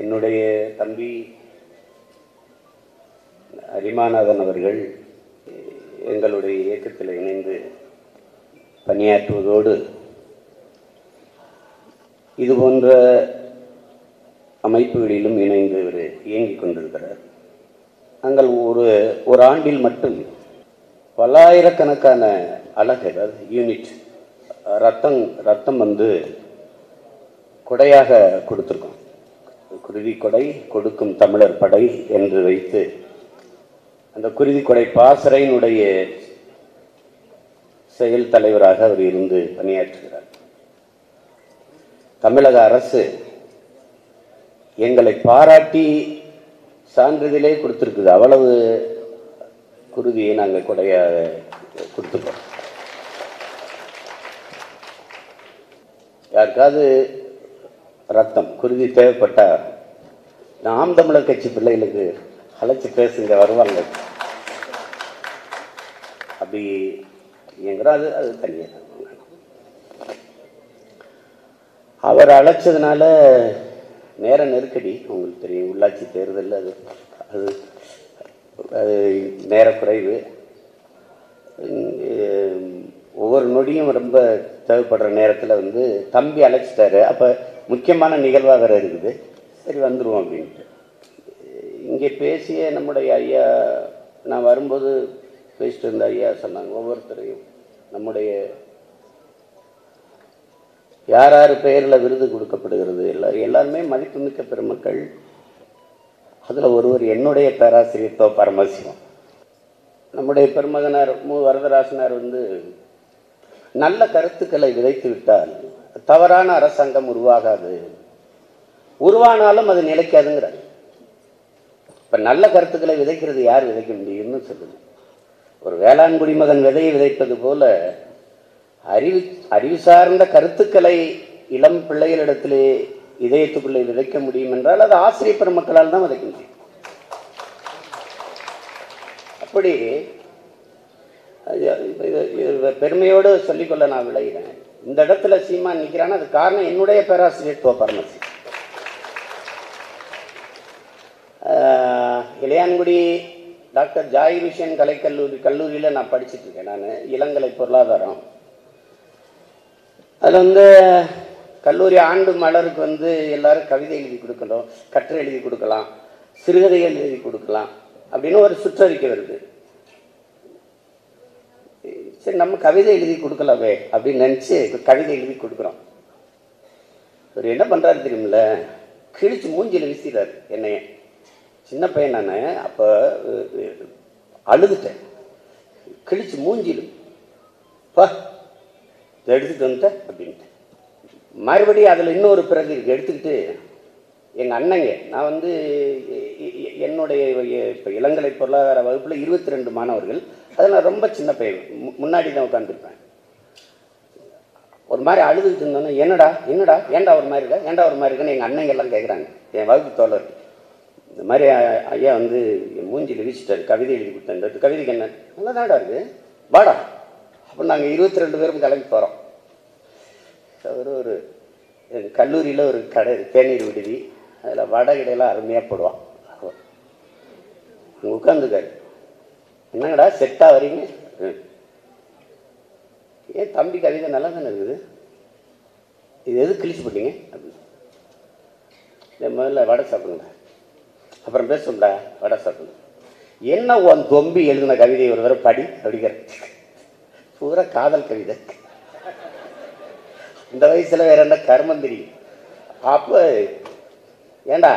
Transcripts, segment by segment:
என்னுடைய தம்பி அரிமாநாதன் அவர்கள் எங்களுடைய இயக்கத்தில் இணைந்து பணியாற்றுவதோடு இது போன்ற அமைப்புகளிலும் இணைந்து இவர் இயங்கிக் கொண்டிருக்கிறார் நாங்கள் ஒரு ஒரு ஆண்டில் மட்டும் பல்லாயிரக்கணக்கான அலகு அதாவது யூனிட் ரத்தம் ரத்தம் வந்து கொடையாக கொடுத்துருக்கோம் குருதி கொடை கொடுக்கும் தமிழர் படை என்று வைத்து அந்த குருதி கொடை பாசறையினுடைய செயல் தலைவராக அவர் இருந்து பணியாற்றுகிறார் தமிழக அரசு எங்களை பாராட்டி சான்றிதழே கொடுத்துருக்குது அவ்வளவு குருதியை நாங்கள் கொடையாக கொடுத்துருக்கோம் யாருக்காவது ரத்தம் குருதி தேவைப்பட்டா நாம் தமிழர் கட்சி பிள்ளைகளுக்கு அழைச்சி பேசுங்க வருவாங்க அப்படி எங்கிறோம் அது அது தனியாக அவர் அழைச்சதுனால நேர நெருக்கடி உங்களுக்கு தெரியும் உள்ளாட்சி தேர்தல் அது அது அது நேர குறைவு உம், ஒவ்வொரு நொடியும் ரொம்ப தேவைப்படுற நேரத்தில் வந்து தம்பி அழைச்சிட்டாரு அப்போ முக்கியமான நிகழ்வாக வேறு இருக்குது சரி வந்துடுவோம் அப்படின்ட்டு இங்கே பேசிய நம்முடைய ஐயா நான் வரும்போது பேசிட்டு இருந்த ஐயா சொன்னாங்க ஒவ்வொருத்தரையும் நம்முடைய யார் யார் பெயரில் விருது கொடுக்கப்படுகிறது எல்லா எல்லாருமே மதிப்புமிக்க பெருமக்கள் அதில் ஒருவர் என்னுடைய பேராசிரியர் தோ பரமசிவம் நம்முடைய பெருமகனார் மு வரதராசனார் வந்து நல்ல கருத்துக்களை விதைத்து விட்டால் தவறான அரசாங்கம் உருவாகாது உருவானாலும் அது நிலைக்காதுங்கிறார் இப்ப நல்ல கருத்துக்களை விதைக்கிறது யார் விதைக்க முடியும்னு சொல்லுது ஒரு வேளாண் குடிமகன் விதையை விதைப்பது போல அறிவு அறிவு சார்ந்த கருத்துக்களை இளம் பிள்ளைகளிடத்திலே இதயத்துக்குள்ளே விதைக்க முடியும் என்றால் அது ஆசிரியர் பெருமக்களால் தான் விதைக்க முடியும் அப்படி அது- இது- இது பெருமையோடு சொல்லிக்கொள்ள நான் விளைகிறேன் இந்த இடத்துல சீமான் நிற்கிறான்னு அது காரணம் என்னுடைய பேராசிரியர் தோ பரமசி ஆஹ், இளையான்குடி டாக்டர் ஜாயிர் ஹுசேன் கலைக்கல்லூரி கல்லூரியில் நான் படிச்சிட்டு இருக்கேன் நான் இளங்கலை பொருளாதாரம் அதில் வந்து கல்லூரி ஆண்டு மலருக்கு வந்து எல்லாரும் கவிதை எழுதி கொடுக்கணும் கட்டுரை எழுதி கொடுக்கலாம் சிறுகதைகள் எழுதி கொடுக்கலாம் அப்படின்னு ஒரு சுற்றறிக்கை வருது சரி நம்ம கவிதை எழுதி கொடுக்கலாமே அப்படின்னு நினச்சி கவிதை எழுதி கொடுக்குறோம் இவர் என்ன பண்ணுறாரு தெரியுமில்ல கிழிச்சு மூஞ்சில வீசிடுறாரு என்னைய சின்ன பையன் நான் அப்போ அழுதுட்டேன் கிழிச்சு மூஞ்சிலும் பா இதை எடுத்துட்டு வந்துட்டேன் அப்படின்ட்டு மறுபடியும் அதில் இன்னொரு பிறகு இருக்கு எடுத்துக்கிட்டு எங்கள் அண்ணங்க நான் வந்து எ- எ- என்னுடைய இப்போ இளங்கலை பொருளாதார வகுப்பில் இருபத்தி ரெண்டு மாணவர்கள் அதில் நான் ரொம்ப சின்ன பையன் மு- முன்னாடி தான் உட்காந்துருப்பேன் ஒரு மாதிரி அழுதுகிட்டு இருந்தோன்னே என்னடா என்னடா ஏன்டா ஒரு மாதிரி இருக்கா ஏன்டா ஒரு மாதிரி இருக்குன்னு எங்கள் அண்ணங்க எல்லாம் கேட்குறாங்க என் வகுப்பு தோழர் இந்த மாதிரி அ- ஐயா வந்து என் மூஞ்சியில் வீசிட்டாரு கவிதை எழுதி கொடுத்தேன் இந்த கவிதைக்கு என்ன நல்லா தான்டா இருக்கு வாடா அப்போ நாங்கள் இருபத்தி ரெண்டு பேரும் கிளம்பி போகிறோம் அவர் ஒரு கல்லூரியில் ஒரு கடை தேநீர் விடுதி அதில் வடை இடையெல்லாம் அருமையாக போடுவான் அங்கே உட்காந்துக்காரு என்னங்கடா செட்டாக வரீங்க ம். ஏன் தம்பி கவிதை நல்லா தானே இருக்குது இது எது கிழிச்சு போட்டீங்க அப்படின்னு இந்த முதல்ல வடை சாப்பிடுங்க அப்புறம் பேசும்டா வடை சாப்பிடுங்க என்ன உன் தொம்பி எழுதின கவிதை ஒரு தடவை படி அப்படிங்கிற பூரா காதல் கவிதை இந்த வயசுல வேற என்ன கர்மம் தெரியும் அப்போ ஏண்டா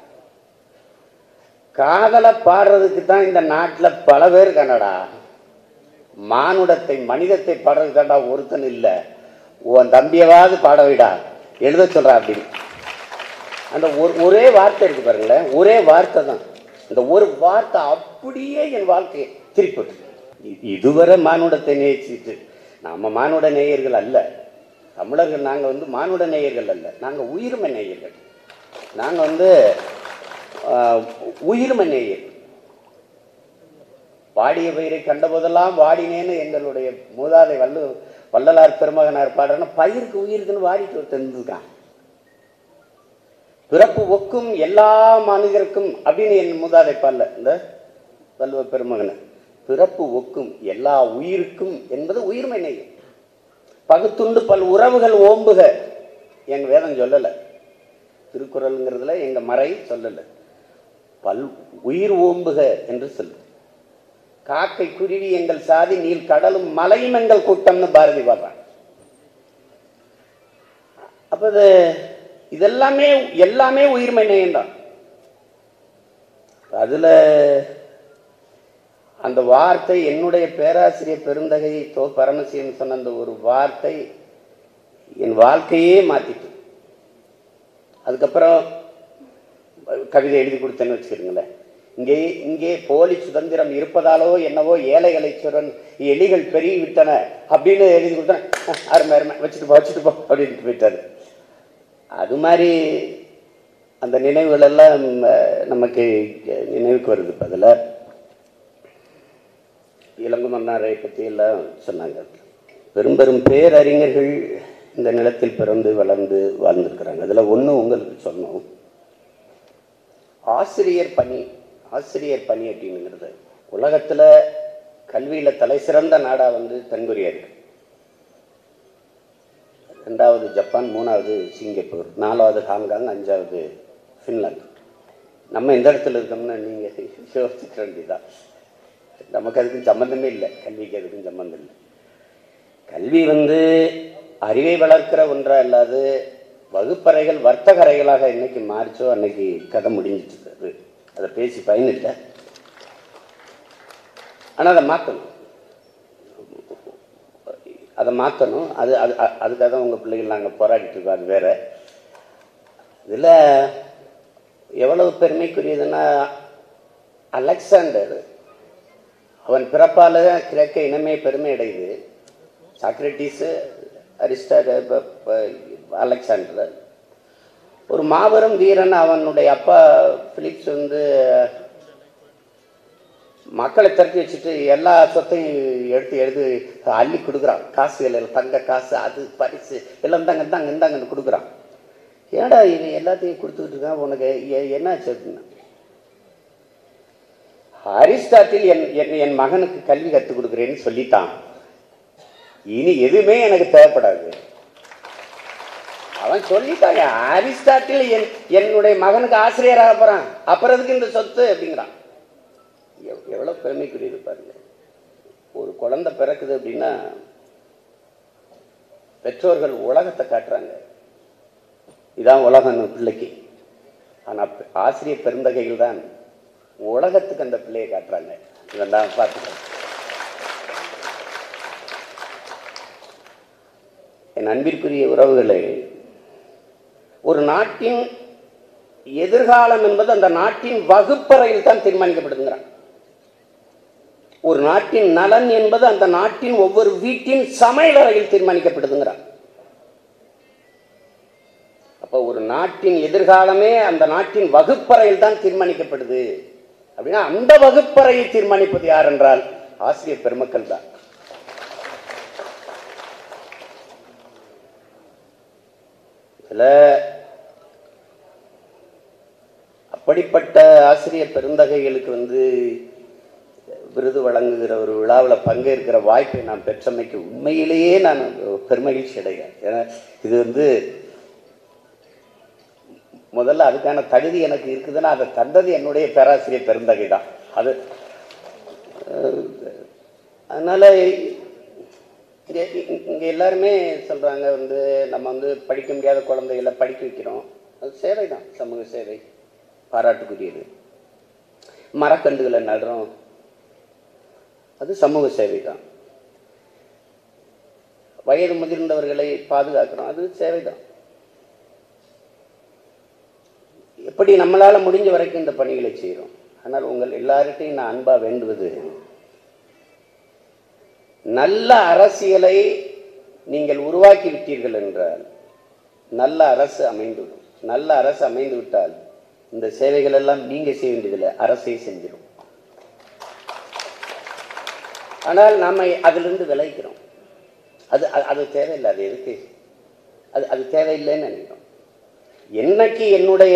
காதலை பாடுறதுக்கு தான் இந்த நாட்டில் பல பேர் கண்டடா மானுடத்தை மனிதத்தை பாடுறதுக்கு தாண்டா ஒருத்தன் இல்லை உன் தம்பியவாவது பாட வைடா எழுத சொல்றா அப்படின்னு அந்த ஒரு ஒரே வார்த்தை இருக்கு பாருங்களேன் ஒரே வார்த்தை தான் இந்த ஒரு வார்த்தை அப்படியே என் வாழ்க்கையை திருப்பி இ- இதுவரை மானுடத்தை நேசிட்டு நம்ம மானுட நேயர்கள் அல்ல தமிழர்கள் நாங்கள் வந்து மானுட நேயர்கள் அல்ல நாங்கள் உயிர்மை நேயர்கள் நாங்கள் வந்து ஆஹ், உயிர்மை நேயர் வாடிய பயிரை கண்டபோதெல்லாம் வாடினேன்னு எங்களுடைய மூதாதை வல்லு வள்ளலார் பெருமகனார் பாடுறேன்னா பயிருக்கு உயிருக்குன்னு வாடிட்டு ஒருத்தன் இருந்திருக்கான் பிறப்பு ஒக்கும் எல்லா மனிதருக்கும் அப்படின்னு என் மூதாதை பால்ல இந்த வல்லுவ பெருமகனை பிறப்பு ஒக்கும் எல்லா உயிருக்கும் என்பது உயிர்மை நெய்யும் பகுத்துண்டு பல் உறவுகள் ஓம்புக எங்க வேதம் சொல்லல திருக்குறளுங்கிறதுல எங்க மறை சொல்லல பல் உயிர் ஓம்புக என்று சொல்லு காக்கை குருவி எங்கள் சாதி நீல் கடலும் மலையும் எங்கள் கூட்டம்னு பாரதி பாடுறான் அப்ப இது இதெல்லாமே எல்லாமே உயிர்மை நேயம்தான் அதுல அந்த வார்த்தை என்னுடைய பேராசிரியர் பெருந்தகை தோ பரமசிவன் சொன்ன அந்த ஒரு வார்த்தை என் வாழ்க்கையே மாத்திட்டு அதுக்கப்புறம் கவிதை எழுதி கொடுத்தேன்னு வச்சுக்கிறீங்களேன் இங்கே இங்கே போலி சுதந்திரம் இருப்பதாலோ என்னவோ ஏழைகளை சுரன் எலிகள் பெருகி விட்டன அப்படின்னு எழுதி கொடுத்தேன் அருமை அருமை வச்சுட்டு போ வச்சுட்டு போ அப்படின்ட்டு போயிட்டாரு அது மாதிரி அந்த நினைவுகள் எல்லாம் அஹ், நமக்கு நினைவுக்கு வருது இப்ப அதுல இளங்கு மன்னாரை பற்றி எல்லாம் சொன்னாங்க பெரும் பெரும் பேரறிஞர்கள் இந்த நிலத்தில் பிறந்து வளர்ந்து வாழ்ந்திருக்கிறாங்க அதில் ஒன்று உங்களுக்கு சொன்னோம் ஆசிரியர் பணி ஆசிரியர் பணி அப்படிங்கிறது உலகத்தில் கல்வியில் தலை சிறந்த நாடாக வந்து தென்கொரியா இருக்கு ரெண்டாவது ஜப்பான் மூணாவது சிங்கப்பூர் நாலாவது ஹாங்காங் அஞ்சாவது ஃபின்லாந்து நம்ம எந்த இடத்துல இருக்கோம்னு நீங்கள் யோசிச்சுக்க வேண்டியதான் நமக்கு அதுக்கும் சம்மந்தமே இல்லை கல்விக்கு அதுக்கும் சம்மந்தம் இல்லை கல்வி வந்து அறிவை வளர்க்கிற ஒன்றா இல்லாது வகுப்பறைகள் வர்த்தகரைகளாக என்னைக்கு மாறிச்சோ அன்னைக்கு கதை முடிஞ்சிட்டு அது அதை பேசி பயனில்லை ஆனால் அதை மாற்றணும் அதை மாற்றணும் அது அது அ- அதுக்காக தான் உங்கள் பிள்ளைகள் நாங்கள் போராடிட்டு இருக்கோம் அது வேற இதில் எவ்வளவு பெருமைக்குரியதுன்னா அலெக்சாண்டர் அவன் பிறப்பால கிழக்க இனமே பெருமை அடையுது சாக்ரட்டிஸு அரிஸ்டா ப- ப- அலெக்சாண்டர் ஒரு மாபெரும் வீரன் அவனுடைய அப்பா பிலிப்ஸ் வந்து மக்களை திரட்டி வச்சுட்டு எல்லா சொத்தையும் எடுத்து எடுத்து அள்ளி கொடுக்குறான் காசுகள் எல்லாம் தங்க காசு அது பரிசு எல்லாம் தாங்க தாங்க இந்தாங்கன்னு கொடுக்குறான் ஏடா இவன் எல்லாத்தையும் கொடுத்துக்கிட்டு இருக்கான் உனக்கு எ- என்னாச்சு அப்படின்னா அரிஸ்டாட்டில் என் என் என் மகனுக்கு கல்வி கற்றுக் கொடுக்குறேன்னு சொல்லிட்டான் இனி எதுவுமே எனக்கு தேவைப்படாது அவன் சொல்லிட்டாங்க அரிஸ்டாட்டில் என் என்னுடைய மகனுக்கு ஆசிரியராக போறான் அப்புறம் எதுக்கு இந்த சொத்து அப்படிங்கிறான் எவ்- எவ்வளவு பெருமைக்குரியது பாருங்க ஒரு குழந்தை பிறக்குது அப்படின்னா பெற்றோர்கள் உலகத்தை காட்டுறாங்க இதான் உலகம் அந்த பிள்ளைக்கு ஆனா பெ- ஆசிரியர் பெருந்தகைகள் தான் உலகத்துக்கு அந்த பிள்ளையை காட்டுறாங்க இதெல்லாம் பார்த்துக்கலாம் என் அன்பிற்குரிய உறவுகளே ஒரு நாட்டின் எதிர்காலம் என்பது அந்த நாட்டின் வகுப்பறையில் தான் தீர்மானிக்கப்படுதுங்கிறான் ஒரு நாட்டின் நலன் என்பது அந்த நாட்டின் ஒவ்வொரு வீட்டின் சமையலறையில் தீர்மானிக்கப்படுதுங்கிறான் அப்ப ஒரு நாட்டின் எதிர்காலமே அந்த நாட்டின் வகுப்பறையில் தான் தீர்மானிக்கப்படுது அப்படின்னா அந்த வகுப்பறையை தீர்மானிப்பது யார் என்றால் ஆசிரியர் பெருமக்கள் தான் இதுல அப்படிப்பட்ட ஆசிரியர் பெருந்தகைகளுக்கு வந்து விருது வழங்குகிற ஒரு விழாவில் பங்கேற்கிற வாய்ப்பை நான் பெற்றமைக்கு உண்மையிலேயே நான் பெருமகிழ்ச்சி அடைகிறேன் ஏன்னா இது வந்து முதல்ல அதுக்கான தகுதி எனக்கு இருக்குதுன்னா அதை தந்தது என்னுடைய பேராசிரியர் பெருந்தகை தான் அது அஹ், அதனால இங்க இங்க- இங்க எல்லாருமே சொல்றாங்க வந்து நம்ம வந்து படிக்க முடியாத குழந்தைகளை படிக்க வைக்கிறோம் அது சேவை தான் சமூக சேவை பாராட்டுக்குரியது மரக்கன்றுகளை நடுறோம் அது சமூக சேவை தான் வயது முதிர்ந்தவர்களை பாதுகாக்கிறோம் அது சேவை தான் எப்படி நம்மளால முடிஞ்ச வரைக்கும் இந்த பணிகளை செய்கிறோம் ஆனால் உங்கள் எல்லார்கிட்டையும் நான் அன்பா வேண்டுவது நல்ல அரசியலை நீங்கள் உருவாக்கி விட்டீர்கள் என்றால் நல்ல அரசு அமைந்துவிடும் நல்ல அரசு அமைந்து விட்டால் இந்த சேவைகள் எல்லாம் நீங்க செய்ய வேண்டியதில்லை அரசே செஞ்சிடும் ஆனால் நாம அதிலிருந்து விளைக்கிறோம் அது அது- அது தேவையில்லை அது எதுக்கு அது அது தேவையில்லைன்னு நினைக்கிறோம் என்னைக்கு என்னுடைய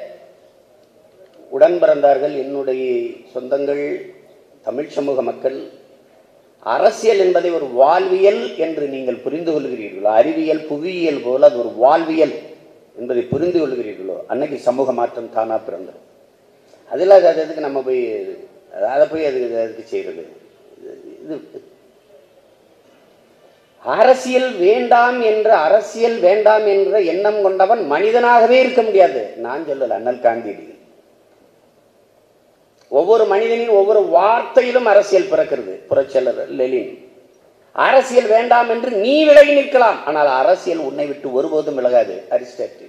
உடன் பிறந்தார்கள் என்னுடைய சொந்தங்கள் தமிழ் சமூக மக்கள் அரசியல் என்பதை ஒரு வாழ்வியல் என்று நீங்கள் புரிந்து கொள்கிறீர்களோ அறிவியல் புவியியல் போல அது ஒரு வாழ்வியல் என்பதை புரிந்து கொள்கிறீர்களோ அன்னைக்கு சமூக மாற்றம் தானா பிறந்தது அதில் அது அது எதுக்கு நம்ம போய் அதை போய் அதுக்கு அதுக்கு செய்யறது இது அரசியல் வேண்டாம் என்ற அரசியல் வேண்டாம் என்ற எண்ணம் கொண்டவன் மனிதனாகவே இருக்க முடியாது நான் சொல்லல அண்ணல் காந்தியடிகள் ஒவ்வொரு மனிதனின் ஒவ்வொரு வார்த்தையிலும் அரசியல் பிறக்கிறது புரட்சியாளர் லெலின் அரசியல் வேண்டாம் என்று நீ விலகி நிற்கலாம் ஆனால் அரசியல் உன்னை விட்டு ஒருபோதும் விலகாது அரிஸ்டாட்டில்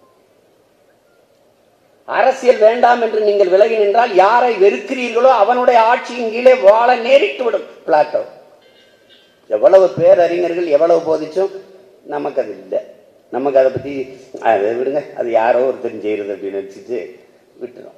அரசியல் வேண்டாம் என்று நீங்கள் விலகி நின்றால் யாரை வெறுக்கிறீர்களோ அவனுடைய ஆட்சியின் கீழே வாழ நேரிட்டு விடும் பிளாட்டோ எவ்வளவு பேரறிஞர்கள் எவ்வளவு போதிச்சும் நமக்கு அது இல்லை நமக்கு அதை பற்றி அதை விடுங்க அது யாரோ ஒருத்தர் செய்கிறது அப்படின்னு நினச்சிட்டு விட்டுரும்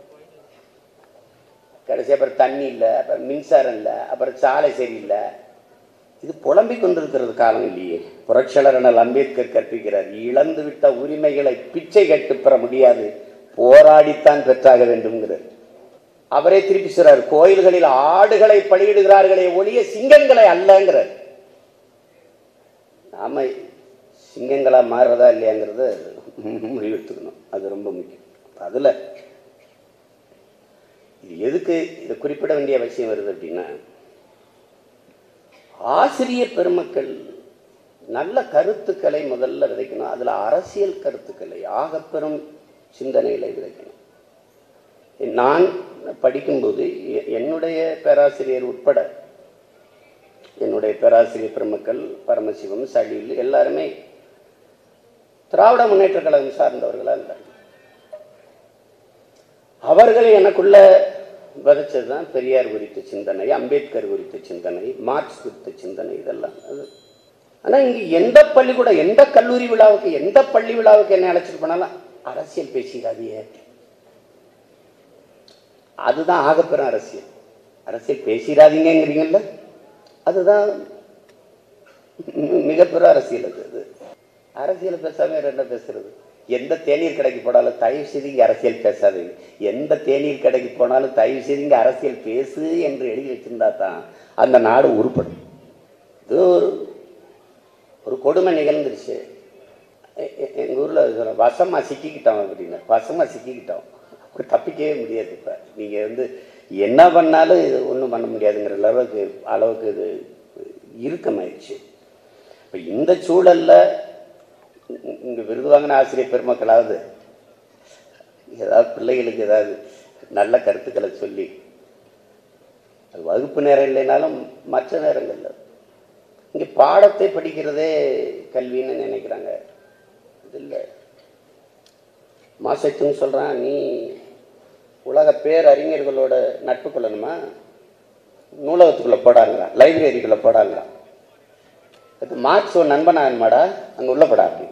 கடைசி அப்புறம் தண்ணி இல்லை அப்புறம் மின்சாரம் இல்லை அப்புறம் சாலை சரியில்லை இது புலம்பிக் கொண்டிருக்கிறது காலம் இல்லையே புரட்சியாளர் அண்ணல் அம்பேத்கர் கற்பிக்கிறார் இழந்து விட்ட உரிமைகளை பிச்சை கட்டு பெற முடியாது போராடித்தான் பெற்றாக வேண்டும்ங்கிறார் அவரே திருப்பி சொல்றார் கோயில்களில் ஆடுகளை பலியிடுகிறார்களே ஒழிய சிங்கங்களை அல்லங்கிறார் நாம சிங்கங்களா மாறுறதா இல்லையாங்கிறத முடிவெடுத்துக்கணும் அது ரொம்ப முக்கியம் அதுல இது எதுக்கு இதை குறிப்பிட வேண்டிய அவசியம் வருது அப்படின்னா ஆசிரியர் பெருமக்கள் நல்ல கருத்துக்களை முதல்ல விதைக்கணும் அதுல அரசியல் கருத்துக்களை ஆகப்பெரும் சிந்தனைகளை விதைக்கணும் நான் படிக்கும்போது எ- என்னுடைய பேராசிரியர் உட்பட என்னுடைய பேராசிரியர் பெருமக்கள் பரமசிவம் சலீல் எல்லாருமே திராவிட முன்னேற்ற கழகம் சார்ந்தவர்களா இருந்தாங்க அவர்கள் எனக்குள்ள விதைச்சது தான் பெரியார் குறித்த சிந்தனை அம்பேத்கர் குறித்த சிந்தனை மார்க்ஸ் குறித்த சிந்தனை இதெல்லாம் அது ஆனா இங்க எந்த பள்ளிக்கூடம் எந்த கல்லூரி விழாவுக்கு எந்த பள்ளி விழாவுக்கு என்ன அழைச்சிட்டு போனாலும் அரசியல் பேசிடாதீங்க அதுதான் ஆகப்பெரும் அரசியல் அரசியல் பேசிடாதீங்கிறீங்கல்ல அதுதான் மி- மிகப்பெரும் அரசியல் அது அது அரசியல் பேசாம வேற என்ன பேசுறது எந்த தேநீர் கடைக்கு போனாலும் தயவு செய்து இங்க அரசியல் பேசாதீங்க எந்த தேநீர் கடைக்கு போனாலும் தயவு செய்து இங்க அரசியல் பேசு என்று எழுதி வச்சிருந்தா தான் அந்த நாடு உருப்படும் இது ஒரு ஒரு கொடுமை நிகழ்ந்துருச்சு எ- எ- எங்க ஊர்ல சொல்ல வசமா சிக்கிக்கிட்டோம் அப்படின்னு வசமா சிக்கிக்கிட்டோம் அப்படி தப்பிக்கவே முடியாது இப்ப நீங்க வந்து என்ன பண்ணாலும் இது ஒன்றும் பண்ண முடியாதுங்கிற அளவுக்கு அளவுக்கு இது இறுக்கமாயிடுச்சு இப்ப இந்த சூழல்ல இ- இங்க விருது வாங்கின ஆசிரியர் பெருமக்களாவது ஏதாவது பிள்ளைகளுக்கு ஏதாவது நல்ல கருத்துக்களை சொல்லி அது வகுப்பு நேரம் இல்லைனாலும் மற்ற நேரங்கள்ல இங்க பாடத்தை படிக்கிறதே கல்வின்னு நினைக்கிறாங்க அது இல்லை மாசத்துன்னு சொல்றான் நீ உலக பேரறிஞர்களோட நட்பு கொள்ளணுமா நூலகத்துக்குள்ள போடாங்களாம் லைப்ரரிக்குள்ள போடாங்களாம் அது மார்க்ஸ் ஒரு நண்பனாகணுமாடா அங்க உள்ள படா அப்படின்னா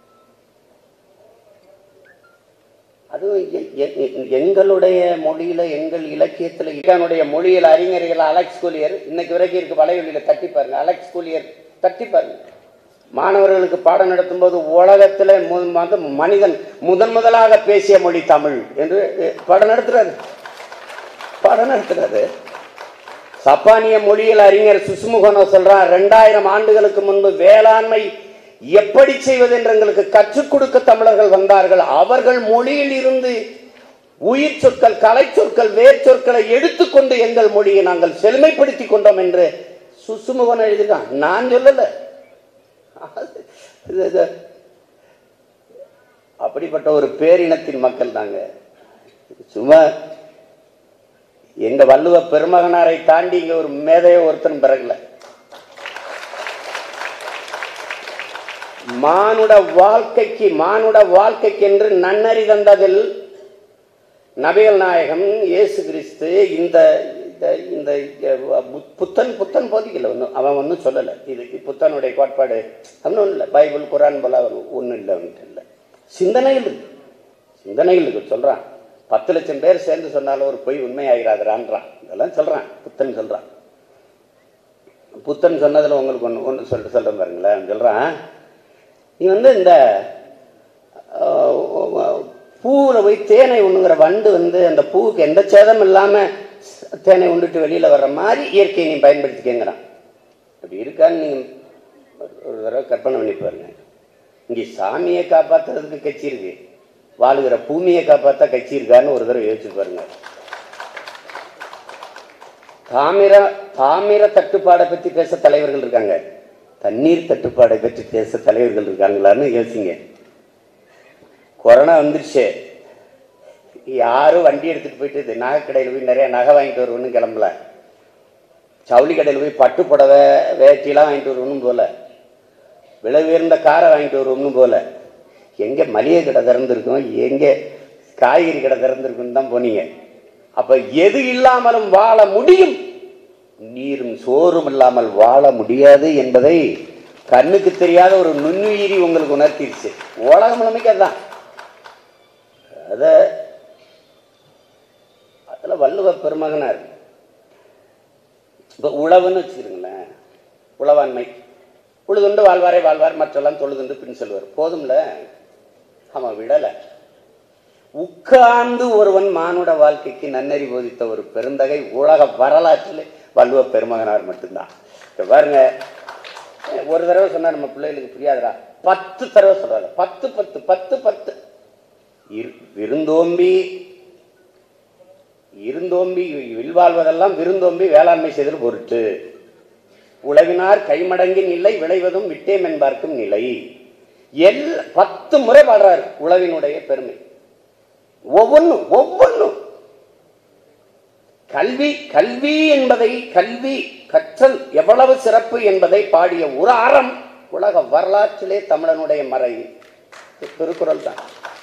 அதுவும் எ- எ- எ- எங்களுடைய மொழியில எங்கள் இலக்கியத்துல இதனுடைய மொழியில் அறிஞர்கள் அலெக்ஸ் கூலியர் இன்னைக்கு வரைக்கும் இருக்கு வலைவெளியில தட்டி பாருங்க அலெக்ஸ் கூலியர் தட்டி பாருங்க மாணவர்களுக்கு பாடம் நடத்தும் போது உலகத்துல மு- வந்து மனிதன் முதன் முதலாக பேசிய மொழி தமிழ் என்று அஹ், பாடம் நடத்துறாரு பாடம் நடத்துறாரு சப்பானிய மொழியில் அறிஞர் சுசுமுகனோ சொல்றான் ரெண்டாயிரம் ஆண்டுகளுக்கு முன்பு வேளாண்மை எப்படி செய்வது என்று எங்களுக்கு கற்றுக் கொடுக்க தமிழர்கள் வந்தார்கள் அவர்கள் மொழியில் இருந்து உயிர் சொற்கள் கலை சொற்கள் வேர் சொற்களை எடுத்துக்கொண்டு எங்கள் மொழியை நாங்கள் செழுமைப்படுத்தி கொண்டோம் என்று சுசுமுகன் எழுதியிருக்கான் நான் சொல்லல இது- இது- அப்படிப்பட்ட ஒரு பேரினத்தின் மக்கள் தாங்க சும்மா எங்க வள்ளுவ பெருமகனாரை தாண்டி இங்க ஒரு மேதைய ஒருத்தன் பிறகுல மானுட வாழ்க்கைக்கு மானுட வாழ்க்கைக்கு என்று நன்னறி தந்ததில் நபிகள் நாயகம் இயேசு கிறிஸ்து இந்த இந்த இந்த அஹ், புத்தன் புத்தன் போதிக்கல ஒன்றும் அவன் ஒன்றும் சொல்லலை இது புத்தனுடைய கோட்பாடு ஒன்றும் இல்லை பைபிள் குரான் போல ஒன்றும் இல்லை அவன்கிட்ட இல்லை சிந்தனையில் இருக்கு சிந்தனையில் இருக்கு சொல்றான் பத்து லட்சம் பேர் சேர்ந்து சொன்னாலும் ஒரு பொய் உண்மையாகிறாதுறான்றான் இதெல்லாம் சொல்றான் புத்தன் சொல்றான் புத்தன் சொன்னதுல உங்களுக்கு ஒன்று ஒன்று சொல்லிட்டு சொல்றேன் பாருங்களேன் சொல்றான் நீ வந்து இந்த பூவில் போய் தேனை உண்ணுங்கிற வண்டு வந்து அந்த பூவுக்கு எந்த சேதம் இல்லாமல் தேனை உண்டுட்டு வெளியில் வர்ற மாதிரி இயற்கையை நீ பயன்படுத்திக்கங்கிறான் அப்படி இருக்கான்னு நீங்கள் ஒரு தடவை கற்பனை பண்ணி பாருங்க இங்கே சாமியை காப்பாற்றுறதுக்கு கட்சி இருக்கு வாழுகிற பூமியை காப்பாற்ற கட்சி இருக்கான்னு ஒரு தடவை யோசிச்சு பாருங்க தாமிர தாமிர தட்டுப்பாடை பற்றி பேச தலைவர்கள் இருக்காங்க தண்ணீர் தட்டுப்பாடை பற்றி பேச தலைவர்கள் இருக்காங்களான்னு யோசிங்க கொரோனா வந்துருச்சு யாரும் வண்டி எடுத்துட்டு போயிட்டு நகை கடையில் போய் நிறைய நகை வாங்கிட்டு வருவோன்னு கிளம்பல ஜவுளி கடையில் போய் பட்டு புடவை வேட்டிலாம் வாங்கிட்டு வருவோம்னு போல விலை உயர்ந்த காரை வாங்கிட்டு வருவோம்னு போல எங்கே மளிகை கடை திறந்துருக்கும் எங்கே காய்கறி கடை திறந்துருக்குன்னு தான் போனீங்க அப்ப எது இல்லாமலும் வாழ முடியும் நீரும் சோறும் இல்லாமல் வாழ முடியாது என்பதை கண்ணுக்கு தெரியாத ஒரு நுண்ணுயிரி உங்களுக்கு உணர்த்திடுச்சு உலகம் முழுமைக்கு அதுதான் அத அதுல வள்ளுவ பெருமகனார் இப்போ உழவுன்னு வச்சுக்கிறீங்களேன் உழவாண்மை உழுதுண்டு வாழ்வாரே வாழ்வார் மற்றெல்லாம் தொழுதுண்டு பின் செல்வார் போதும்ல அவன் விடலை உட்கார்ந்து ஒருவன் மானுட வாழ்க்கைக்கு நன்னறி போதித்த ஒரு பெருந்தகை உலக வரலாற்றில் வள்ளுவ பெருமகனார் மட்டும்தான் இப்ப பாருங்க ஒரு தடவை சொன்னா நம்ம பிள்ளைகளுக்கு புரியாதுடா பத்து தடவை சொல்றாரு பத்து பத்து பத்து பத்து இரு- விருந்தோம்பி இருந்தோம்பி வில்வாழ்வதெல்லாம் விருந்தோம்பி வேளாண்மை செய்தல் பொருட்டு உழவினார் கைமடங்கின் நிலை விளைவதும் விட்டேம் என்பார்க்கும் நிலை எல் பத்து முறை பாடுறாரு உழவினுடைய பெருமை ஒவ்வொன்றும் ஒவ்வொன்றும் கல்வி கல்வி என்பதை கல்வி கற்றல் எவ்வளவு சிறப்பு என்பதை பாடிய ஒரு அறம் உலக வரலாற்றிலே தமிழனுடைய மறை திருக்குறள் தான்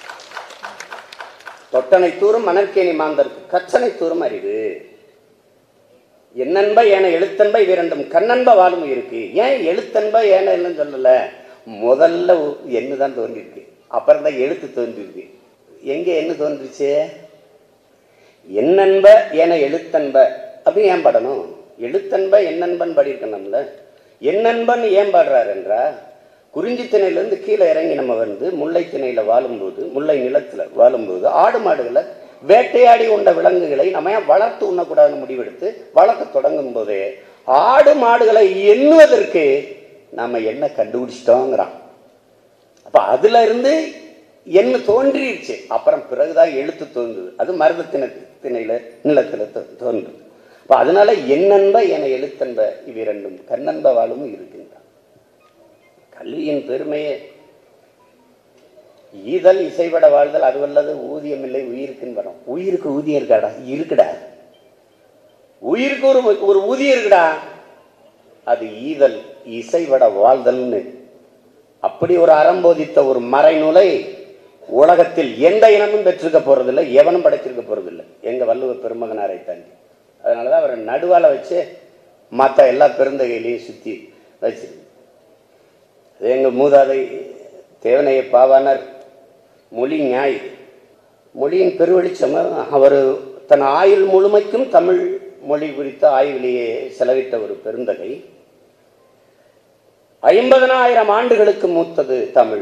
தொட்டனை தூரும் மணற்கேணி மாந்தருக்கு கச்சனை தூரும் அறிவு என்னன்ப ஏன எழுத்தன்ப இவ்விரண்டும் கண்ணன்ப வாழும் இருக்கு ஏன் எழுத்தன்ப ஏன இல்லைன்னு சொல்லல முதல்ல என்ன தான் தோன்றிருக்கு அப்புறம் தான் எழுத்து தோன்றிருக்கு எங்க என்ன தோன்றுச்சு என்னன்ப ஏன எழுத்தன்ப அப்படின்னு ஏன் பாடணும் எழுத்தன்ப என்னன்பன் பாடியிருக்கணும்ல என்னன்பன் ஏன் பாடுறாரு என்றா குறிஞ்சி திணையிலேருந்து கீழே இறங்கி நம்ம வந்து முல்லை திணையில வாழும்போது முல்லை நிலத்துல வாழும்போது ஆடு மாடுகளை வேட்டையாடி உண்ட விலங்குகளை நம்ம ஏன் வளர்த்து உண்ணக்கூடாதுன்னு முடிவெடுத்து வளர்க்க தொடங்கும் போதே ஆடு மாடுகளை எண்ணுவதற்கு நாம என்ன கண்டுபிடிச்சிட்டோங்கிறான் அப்ப அதுல இருந்து என்ன தோன்றிடுச்சு அப்புறம் பிறகுதான் எழுத்து தோன்றுது அது மருத திண திணையில நிலத்துல தோ- தோன்றுது அப்ப அதனால என்னன்ப என எழுத்தன்ப இவ்விரண்டும் கண்ணன்ப வாழும் இருக்கின்றான் கல்வியின் பெருமையே ஈதல் இசைப்பட வாழ்தல் அதுவல்லது ஊதியம் இல்லை உயிருக்குன்னு வரும் உயிருக்கு ஊதியம் இருக்காடா இருக்குடா உயிருக்கு ஒரு ஒரு ஊதியம் இருக்குடா அது ஈதல் இசைவட வாழ்தல்னு அப்படி ஒரு அறம் போதித்த ஒரு மறைநூலை உலகத்தில் எந்த இனமும் பெற்றிருக்க போறதில்லை எவனும் படைச்சிருக்க போறதில்லை எங்க வள்ளுவ பெருமகனாரை தாண்டி அதனாலதான் அவரை நடுவால வச்சு மற்ற எல்லா பெருந்தகையிலையும் சுத்தி வச்சு அது எங்க மூதாதை தேவனைய பாவாணர் மொழி ஞாய் மொழியின் பெருவெளிச்சம் அவர் தன் ஆயுள் முழுமைக்கும் தமிழ் மொழி குறித்த ஆய்விலேயே செலவிட்ட ஒரு பெருந்தகை ஐம்பதனாயிரம் ஆண்டுகளுக்கு மூத்தது தமிழ்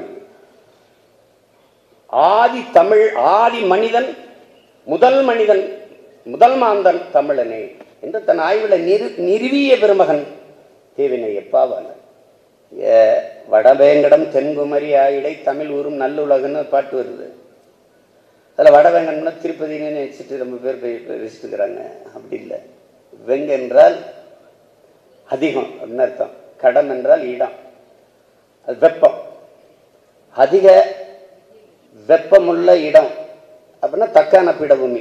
ஆதி தமிழ் ஆதி மனிதன் முதல் மனிதன் முதல் மாந்தன் தமிழனே என்று தன் ஆய்வுல நிறு நிறுவிய பெருமகன் தேவினை எப்பாவாளர் ஏ, வடவேங்கடம் தென்குமரி ஆயிடை தமிழ் ஊரும் நல்லுலகன்னு பாட்டு வருது அதில் வடவேங்கடம்னா திருப்பதினு நினைச்சிட்டு ரொம்ப பேர் போய் வச்சுட்டுக்கிறாங்க அப்படி இல்லை வெங்க என்றால் அதிகம் அப்படின்னு அர்த்தம் கடம் என்றால் இடம் அது வெப்பம் அதிக வெப்பமுள்ள இடம் அப்படின்னா தக்கான பீடபூமி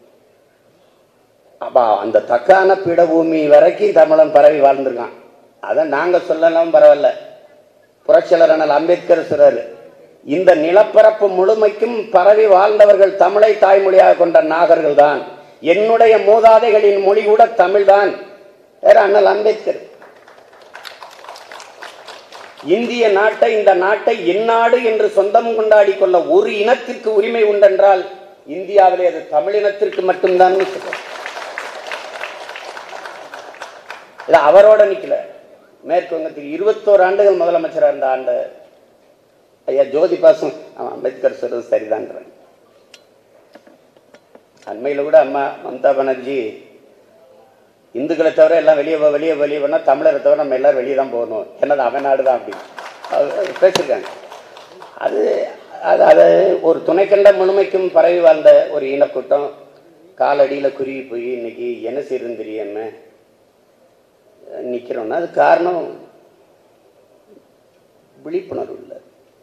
அப்ப அந்த தக்கான பீடபூமி வரைக்கும் தமிழன் பரவி வாழ்ந்திருக்கான் அதை நாங்க சொல்லலாம் பரவாயில்ல புரட்சியாளர் அண்ணல் அம்பேத்கர் சொல்றாரு இந்த நிலப்பரப்பு முழுமைக்கும் பரவி வாழ்ந்தவர்கள் தமிழை தாய்மொழியாக கொண்ட நாகர்கள் தான் என்னுடைய மூதாதைகளின் மொழி கூட தமிழ்தான் வேற அண்ணல் அம்பேத்கர் இந்திய நாட்டை இந்த நாட்டை எந்நாடு என்று சொந்தம் கொண்டாடி கொள்ள ஒரு இனத்திற்கு உரிமை உண்டென்றால் இந்தியாவிலே அது தமிழினத்திற்கு மட்டும்தான் சொல்றோம் இது அவரோட நிக்கல மேற்கு வங்கத்துக்கு இருபத்தோரு ஆண்டுகள் முதலமைச்சராக இருந்த ஆண்டு ஐயா ஜோதி பாசம் அவன் அம்பேத்கர் சொல்றது சரிதான்றாங்க அண்மையில் கூட அம்மா மம்தா பானர்ஜி இந்துக்களை தவிர எல்லாம் வெளியே போ வெளியே வெளியே போனால் தமிழரை தவிர நம்ம எல்லாரும் வெளியே தான் போகணும் என்னது அவன் நாடு தான் அப்படி அது பேசியிருக்காங்க அது அது அது ஒரு துணைக்கண்ட முழுமைக்கும் பரவி வாழ்ந்த ஒரு இனக்கூட்டம் காலடியில் குருவி போய் இன்னைக்கு என்ன செய்யறதுன்னு தெரியாம நிற்கிறோம்னா அது காரணம் விழிப்புணர்வு இல்லை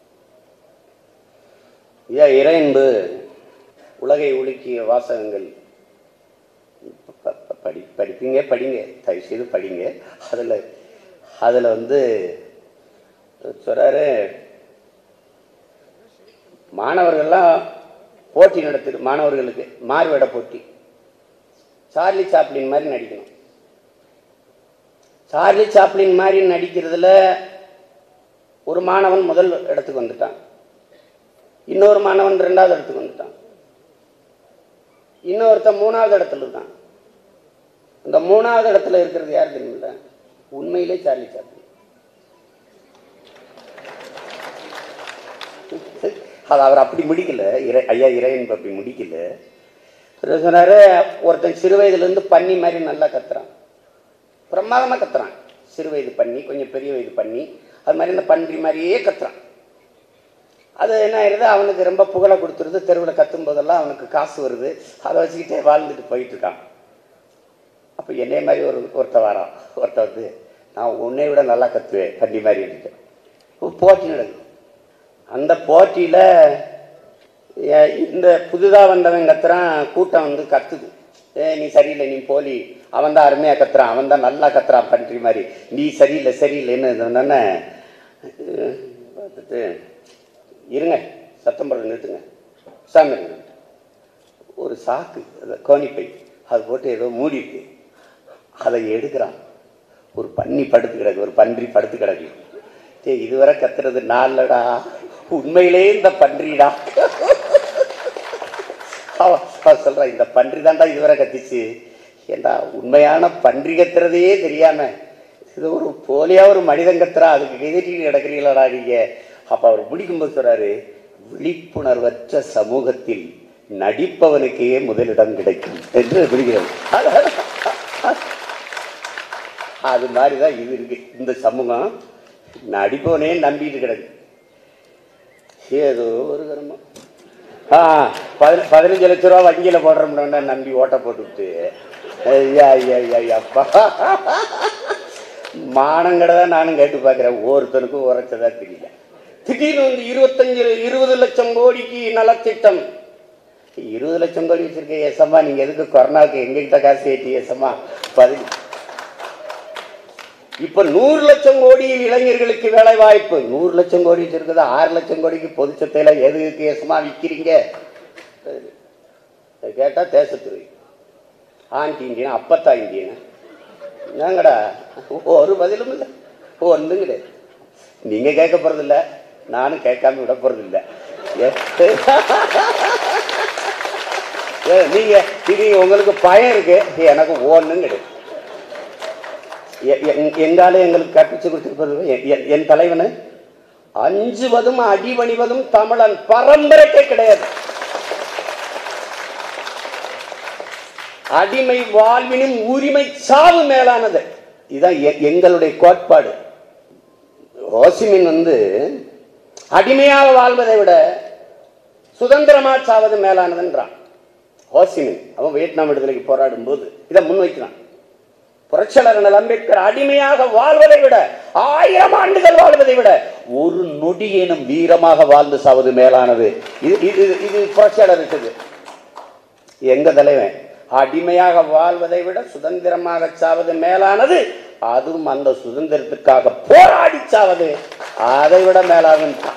ஏன் இறையன்பு உலகை உலுக்கிய வாசகங்கள் ப- ப- படி படிப்பீங்க படிங்க தயவு செய்து படிங்க அதில் அதில் வந்து சொல்கிறாரு மாணவர்கள்லாம் போட்டி நடத்துது மாணவர்களுக்கு மாறுவேட போட்டி சார்லி சாப்ளின் மாதிரி நடிக்கணும் சார்லி சாப்ளின் மாதிரி நடிக்கிறதுல ஒரு மாணவன் முதல் இடத்துக்கு வந்துட்டான் இன்னொரு மாணவன் ரெண்டாவது இடத்துக்கு வந்துட்டான் இன்னொருத்தன் மூணாவது இடத்துல இருக்கான் இந்த மூணாவது இடத்துல இருக்கிறது யார் தெரியுமில்ல உண்மையிலே சார்லி சாப்ளின் அது அவர் அப்படி முடிக்கல இறை ஐயா இறையன்பு அப்படி முடிக்கல பிறகு சொன்னாரு ஒருத்தன் சிறு வயதுலேருந்து பன்னி மாதிரி நல்லா கத்துறான் பிரமாதமாக கத்துறான் சிறு வயது பண்ணி கொஞ்சம் பெரிய வயது பண்ணி அது மாதிரி இந்த பன்றி மாதிரியே கத்துறான் அது என்ன ஆயிடுது அவனுக்கு ரொம்ப புகழை கொடுத்துருது தெருவில் கத்தும் போதெல்லாம் அவனுக்கு காசு வருது அதை வச்சுக்கிட்டே வாழ்ந்துட்டு போயிட்டு இருக்கான் அப்போ என்னைய மாதிரி ஒரு ஒருத்த வரான் ஒருத்த வந்து நான் உன்னை விட நல்லா கத்துவேன் பன்றி மாதிரி இருந்துட்டு ஒரு போட்டி நடக்குது அந்த போட்டியில் இந்த புதுதாக வந்தவன் கத்துறான் கூட்டம் வந்து கத்துது ஏ நீ சரியில்லை நீ போலி அவன் தான் அருமையாக கத்துறான் அவன் தான் நல்லா கத்துறான் பன்றி மாதிரி நீ சரியில்லை சரியில்லைன்னு சொன்னோன்னே பார்த்துட்டு இருங்க சத்தம் போடுறது நிறுத்துங்க சாமி இருங்க ஒரு சாக்கு அந்த கோணிப்பை அது போட்டு ஏதோ மூடி இருக்கு அதை எடுக்கிறான் ஒரு பன்னி படுத்து கிடக்கு ஒரு பன்றி படுத்து கிடக்கு டேய் இதுவரை கத்துறது நாளடா உண்மையிலே இந்த பன்றிடா அவன் அவன் சொல்றான் இந்த பன்றி தான்டா இதுவரை கத்திச்சு ஏண்டா உண்மையான பன்றி கத்துறதையே தெரியாம இது ஒரு போலியா ஒரு மனிதன் கத்துறா அதுக்கு எதிர்த்து கிடக்குறீங்களாடா நீங்க அப்ப அவர் பிடிக்கும்போது சொல்றாரு விழிப்புணர்வற்ற சமூகத்தில் நடிப்பவனுக்கே முதலிடம் கிடைக்கும் என்று பிடிக்கிறது அது மாதிரி தான் இது இருக்கு இந்த சமூகம் நடிப்பவனே நம்பிட்டு கிடக்கு ஏதோ ஒரு கர்மம் ஆ பதி பதினஞ்சு லட்ச ரூபா வங்கியில் போடுறோம்னா நம்பி ஓட்ட போட்டுவிட்டு ஐயா ஐயா ஐயா அப்பா மானங்கடை தான் நானும் கேட்டு பார்க்குறேன் ஒருத்தனுக்கும் உரைச்சதா தெரியல திடீர்னு வந்து இருபத்தஞ்சு இருபது லட்சம் கோடிக்கு நலத்திட்டம் இருபது லட்சம் கோடி வச்சிருக்க ஏசம்மா நீங்க எதுக்கு கொரோனாவுக்கு எங்ககிட்ட காசு ஏற்றி ஏசம்மா பதில் இப்ப நூறு லட்சம் கோடியில் இளைஞர்களுக்கு வேலை வாய்ப்பு நூறு லட்சம் கோடி வச்சிருக்குது ஆறு லட்சம் கோடிக்கு பொதுச்சத்தையில எதுக்கு ஏசமா விற்கிறீங்க இதை கேட்டா தேசத்துறை ஆண்டி இந்தியன் அப்பத்தா இந்தியன் என்னங்கடா ஒரு பதிலும் இல்லை ஒன்றும் கிடையாது நீங்க கேட்க போறதில்ல நானும் கேட்காம விட போறதில்ல ஏ, ஏ, நீங்க இது உங்களுக்கு பயம் இருக்கு எனக்கு ஒன்றும் கிடையாது எ- எ- எங்காலே எங்களுக்கு கற்பிச்சு கொடுத்திருப்பது எ- எ- என் தலைவனு அஞ்சுவதும் அடிபணிவதும் தமிழன் பரம்பரைக்கே கிடையாது அடிமை வாழ்வினும் உரிமை சாவு மேலானது இதுதான் எ- எங்களுடைய கோட்பாடு ஓசிமின் வந்து அடிமையாக வாழ்வதை விட சுதந்திரமா சாவது மேலானதுன்றான் ஹோசிமின் அவன் வியட்நாம் விடுதலைக்கு போராடும் போது இதை முன்வைக்கிறான் புரட்சியாளர் அண்ணல் அம்பேத்கர் அடிமையாக வாழ்வதை விட ஆயிரம் ஆண்டுகள் வாழ்வதை விட ஒரு நொடியேனும் வீரமாக வாழ்ந்து சாவது மேலானது இது இது இது புரட்சியாளர் இருக்குது எங்க தலைவன் அடிமையாக வாழ்வதை விட சுதந்திரமாக சாவது மேலானது அதுவும் அந்த சுதந்திரத்துக்காக போராடி சாவது அதை விட மேலாகுன்றான்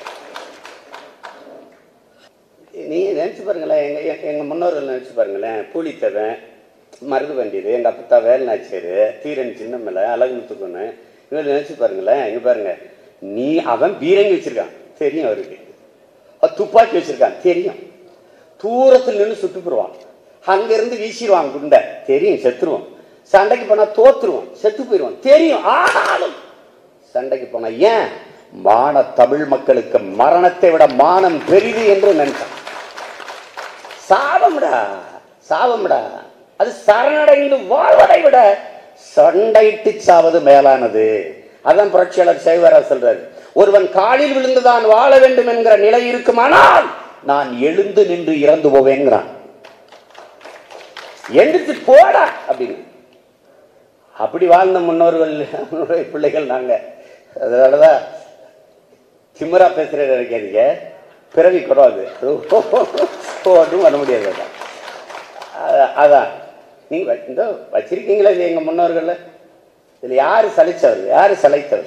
நீங்க நினைச்சு பாருங்களேன் எங்க எங்க- எங்க முன்னோர்கள் நினைச்சு பாருங்களேன் பூலித்தவன் மருது வண்டியது எங்க அப்பத்தா வேலுநாச்சியரு தீரன் சின்னமலை அழகு முத்துக்கொன்னு இவங்க நினைச்சு பாருங்களேன் இங்க பாருங்க நீ அவன் பீரங்கி வச்சிருக்கான் தெரியும் அவருக்கு அவன் துப்பாக்கி வச்சிருக்கான் தெரியும் தூரத்தில் நின்று சுட்டு போடுவான் அங்க இருந்து வீசிடுவான் குண்டை தெரியும் செத்துருவான் சண்டைக்கு போனா தோத்துருவான் செத்து போயிடுவான் தெரியும் ஆனாலும் சண்டைக்கு போனா ஏன் மான தமிழ் மக்களுக்கு மரணத்தை விட மானம் பெரிது என்று நினைச்சான் சாபம்டா சாவம்டா அது சரணடைந்து வாழ்வதை விட சண்டையிட்டு சாவது மேலானது அதான் புரட்சியாளர் செய்வாரா சொல்றாரு ஒருவன் காலில் விழுந்துதான் வாழ வேண்டும் என்கிற நிலை இருக்குமானால் நான் எழுந்து நின்று இறந்து போவேங்கிறான் எந்திரிச்சு போடா அப்படின்னு அப்படி வாழ்ந்த முன்னோர்கள் நம்மளுடைய பிள்ளைகள் நாங்க அதனாலதான் திமிரா பேசுறது நினைக்காதீங்க பிறவி கூடாது ஒன்றும் பண்ண முடியாது அதான். அதான். அதான் நீங்க வ- இந்த வச்சிருக்கீங்களா இது எங்க முன்னோர்கள்ல இதுல யாரு சலிச்சவர் யாரு சலைத்தவர்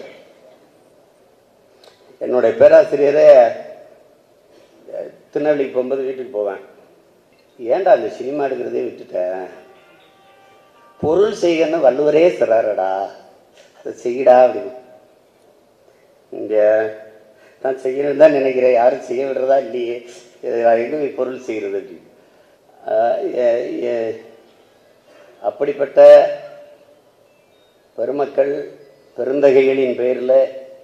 என்னுடைய பேராசிரியரே அஹ், திருநெல்வேலிக்கு போகும்போது வீட்டுக்கு போவேன் ஏன்டா அந்த சினிமா எடுக்கிறதே விட்டுட்டேன் பொருள் செய்யன்னு வள்ளுவரே சொல்றாருடா அதை செய்யடா அப்படின்னு இங்க நான் செய்யணும்னு தான் நினைக்கிறேன் யாரும் செய்ய விடுறதா இல்லையே இது நான் எங்க போய் பொருள் செய்கிறது அப்படின்னு ஆஹ் எ- எ- அப்படிப்பட்ட பெருமக்கள் பெருந்தகைகளின் பெயரில்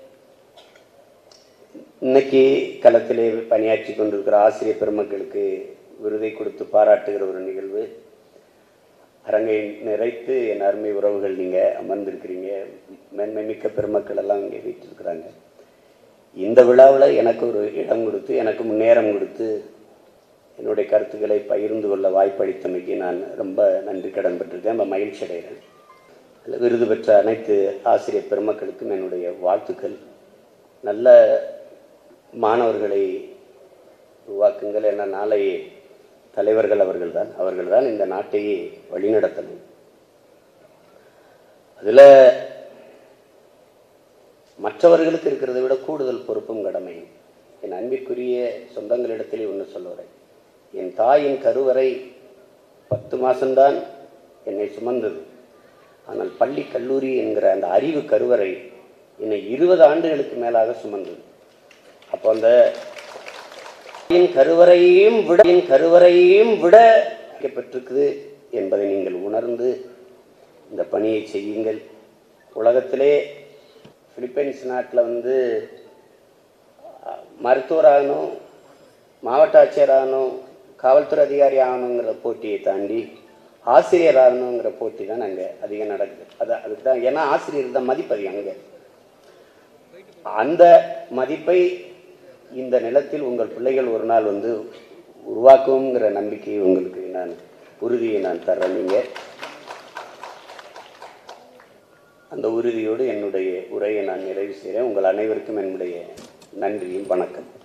இன்னைக்கு களத்திலே பணியாற்றி கொண்டிருக்கிற ஆசிரியர் பெருமக்களுக்கு விருதை கொடுத்து பாராட்டுகிற ஒரு நிகழ்வு அரங்கை நிறைத்து என் அருமை உறவுகள் நீங்கள் அமர்ந்திருக்கிறீங்க மேன்மை மிக்க பெருமக்கள் எல்லாம் இங்கே வீட்டிருக்கிறாங்க இந்த விழாவில் எனக்கு ஒரு இடம் கொடுத்து எனக்கு முன்னேறம் கொடுத்து என்னுடைய கருத்துக்களை பகிர்ந்து கொள்ள வாய்ப்பளித்தமைக்கு நான் ரொம்ப நன்றி கடன் பெற்றிருக்கேன் ரொம்ப மகிழ்ச்சி அடைகிறேன் அதில் விருது பெற்ற அனைத்து ஆசிரியர் பெருமக்களுக்கும் என்னுடைய வாழ்த்துக்கள் நல்ல மாணவர்களை உருவாக்குங்கள் என நாளை தலைவர்கள் அவர்கள்தான் அவர்கள்தான் இந்த நாட்டையே வழிநடத்தணும் அதில் மற்றவர்களுக்கு இருக்கிறதை விட கூடுதல் பொறுப்பும் கடமையும் என் அன்பிற்குரிய சொந்தங்களிடத்திலே ஒன்று சொல்லுறேன் என் தாயின் கருவறை பத்து மாசம்தான் என்னை சுமந்தது ஆனால் பள்ளி கல்லூரி என்கிற அந்த அறிவு கருவறை என்னை இருபது ஆண்டுகளுக்கு மேலாக சுமந்தது அப்போ அந்த தாயின் கருவறையையும் விட என் கருவறையையும் விட பெற்றிருக்குது என்பதை நீங்கள் உணர்ந்து இந்த பணியை செய்யுங்கள் உலகத்திலே பிலிப்பைன்ஸ் நாட்டில் வந்து அஹ், மருத்துவர் ஆகணும் மாவட்ட ஆட்சியர் ஆகணும் காவல்துறை அதிகாரி ஆகணுங்கிற போட்டியை தாண்டி ஆசிரியர் ஆகணுங்கிற போட்டி தான் அங்கே அதிகம் நடக்குது அது அதுக்கு தான் ஏன்னா ஆசிரியர் தான் மதிப்பு அதிகம் அங்கே அந்த மதிப்பை இந்த நிலத்தில் உங்கள் பிள்ளைகள் ஒரு நாள் வந்து உருவாக்குங்கிற நம்பிக்கையை உங்களுக்கு நான் உறுதியை நான் தர்றேன் நீங்கள் அந்த உறுதியோடு என்னுடைய உரையை நான் நிறைவு செய்கிறேன் உங்கள் அனைவருக்கும் என்னுடைய நன்றியும் வணக்கம்